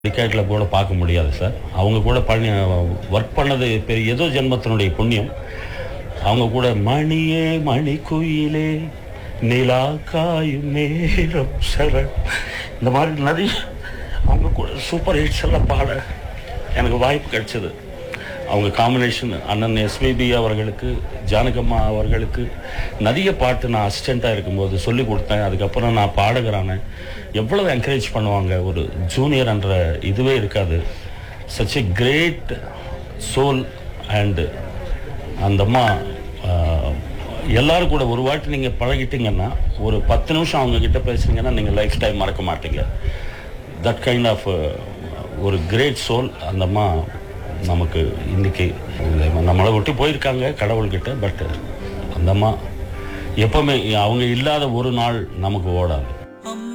டிக்கெட்டில் கூட பார்க்க முடியாது சார் அவங்க கூட பண்ணி ஒர்க் பண்ணது பெரிய ஏதோ ஜென்மத்தினுடைய புண்ணியம் அவங்க கூட மணியே மணி குயிலே நிலா காயும் நேரம் சரண் இந்த மாதிரி நிறைய அவங்க கூட சூப்பர் ஹிட்ஸ் எல்லாம் பாட எனக்கு வாய்ப்பு கிடைச்சது அவங்க காம்பினேஷன் அண்ணன் எஸ்பிபி அவர்களுக்கு ஜானகம்மா அவர்களுக்கு நிறைய பாட்டு நான் அசிஸ்டண்ட்டாக இருக்கும்போது சொல்லி கொடுத்தேன் அதுக்கப்புறம் நான் பாடுகிறானே எவ்வளவு என்கரேஜ் பண்ணுவாங்க ஒரு ஜூனியர் என்ற இதுவே இருக்காது such a great soul and அந்த அம்மா ஆஹ், எல்லாரும் கூட ஒரு வாட்டி நீங்கள் பழகிட்டீங்கன்னா ஒரு பத்து நிமிஷம் அவங்க கிட்ட பேசுனீங்கன்னா நீங்கள் லைஃப் டைம் மறக்க மாட்டீங்க தட் கைண்ட் ஆஃப் ஒரு கிரேட் சோல் அந்த அம்மா நமக்கு இன்னைக்கு நம்மளை விட்டு போயிருக்காங்க கடவுள்கிட்ட பட் அந்த அம்மா எப்பவுமே அவங்க இல்லாத ஒரு நாள் நமக்கு ஓடாது